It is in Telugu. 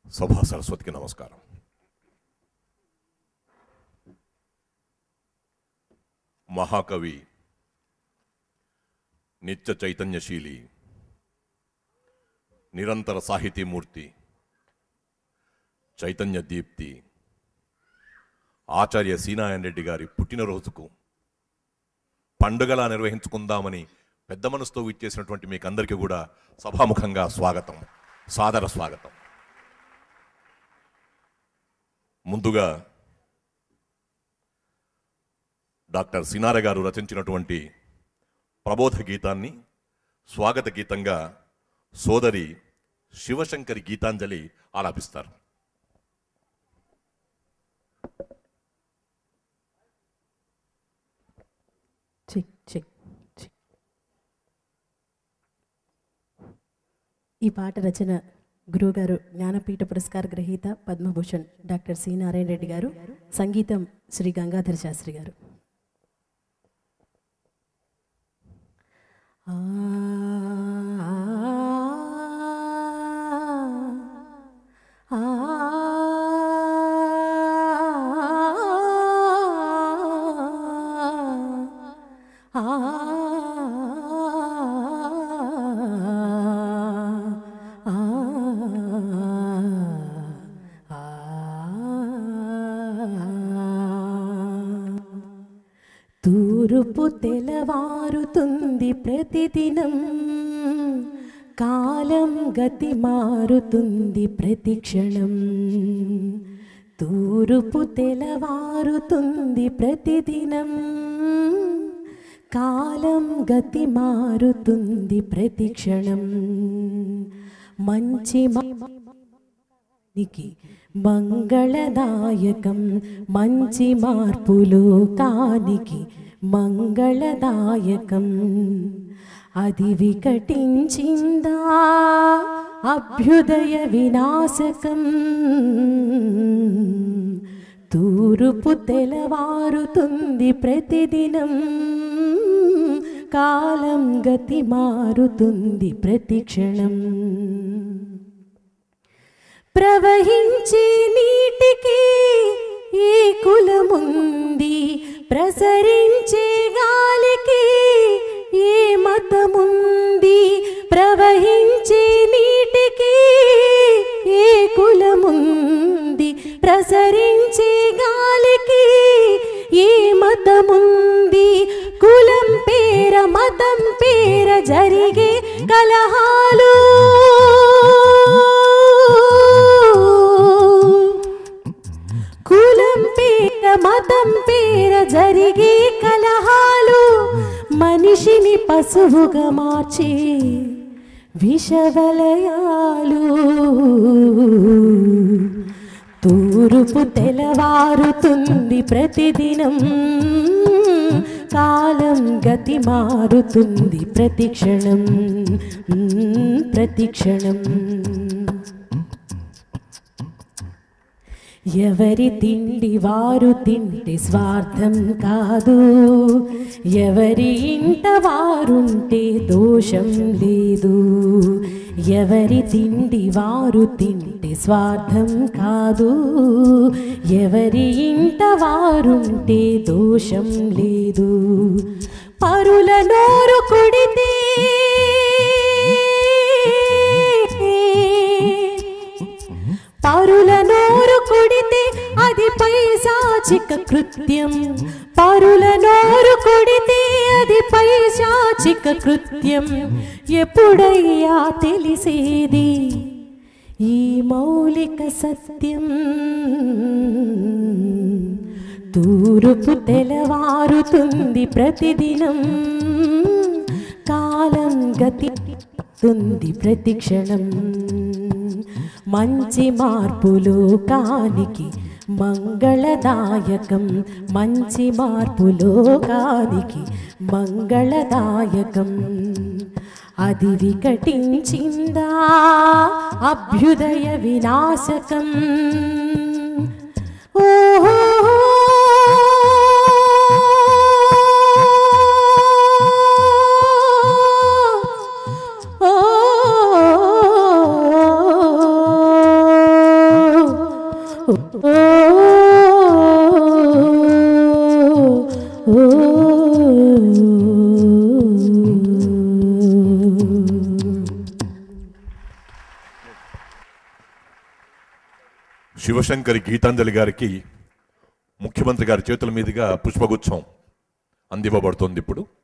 సభా సరస్వతికి నమస్కారం మహాకవి నిత్య చైతన్యశీలి నిరంతర సాహితీమూర్తి చైతన్య దీప్తి ఆచార్య సీనారాయణ రెడ్డి గారి పుట్టినరోజుకు పండుగలా నిర్వహించుకుందామని పెద్ద మనసుతో విచ్చేసినటువంటి మీకు అందరికీ కూడా సభాముఖంగా స్వాగతం సాదర స్వాగతం ముందుగా డాక్టర్ సినార గారు రచించినటువంటి ప్రబోధ గీతాన్ని స్వాగత గీతంగా సోదరి శివశంకరి గీతాంజలి ఆలాపిస్తారు చెక్ చెక్ చెక్ ఈ పాట రచన గురువుగారు జ్ఞానపీఠ పురస్కార గ్రహీత పద్మభూషణ్ డాక్టర్ సి నారాయణ రెడ్డి గారు సంగీతం శ్రీ గంగాధర శాస్త్రి గారు ఆ, ఆ, ఆ, తూరుపు తెలవారుతుంది ప్రతిదినం కాలం గతి మారుతుంది ప్రతి క్షణం తూరుపు తెలవారుతుంది ప్రతిదినం కాలం గతి మారుతుంది ప్రతి క్షణం మంచి నికి మంగళదాయకం మంచి మార్పులు కానికి మంగళదాయకం అది వికటించిందా అభ్యుదయ వినాశకం తూరుపు తెలవారుతుంది ప్రతిదినం కాలం గతి మారుతుంది ప్రతి క్షణం ప్రవహించే నీటికి ఏ కులముంది ప్రసరించే గాలికి ఏ మతముంది ప్రవహించే నీటికి ఏ కులముంది ప్రసరించే గాలికి ఏ మతముంది కులం పేర మతం పేర జరిగే కలహాలు కులం పేర మతం పేర జరిగే కలహాలు మనిషిని పశువుగా మార్చి విషవలయాలు తూరుపు తెలవారుతుంది ప్రతిదినం కాలం గతి మారుతుంది ప్రతి క్షణం ప్రతి క్షణం ఎవరి తిండి వారు తింటే స్వార్థం కాదు ఎవరి ఇంట వారుంటే దోషం లేదు ఎవరి తిండి వారు తింటే స్వార్థం కాదు ఎవరి ఇంట వారుంటే దోషం లేదు పరుల నోరు కొడితే పరుల నోరు కొడితే అది పైశాచిక కృత్యం పరుల నోరు కొడితే అది పైశాచిక కృత్యం ఎప్పుడయ్యా తెలిసేది ఈ మౌలిక సత్యం తూరుపు తెలవారుతుంది ప్రతిదినం కాలం గతి తుంది ప్రతి క్షణం మంచి మార్పులు కానికి మంగళదాయకం మంచి మార్పులు కానికి మంగళదాయకం అది వికటించిందా అభ్యుదయ వినాశకం ఓహో ఓ శివశంకరి గీతాంజలి గారికి ముఖ్యమంత్రి గారి చేతుల మీదుగా పుష్పగుచ్చం అందివ్వబడుతోంది ఇప్పుడు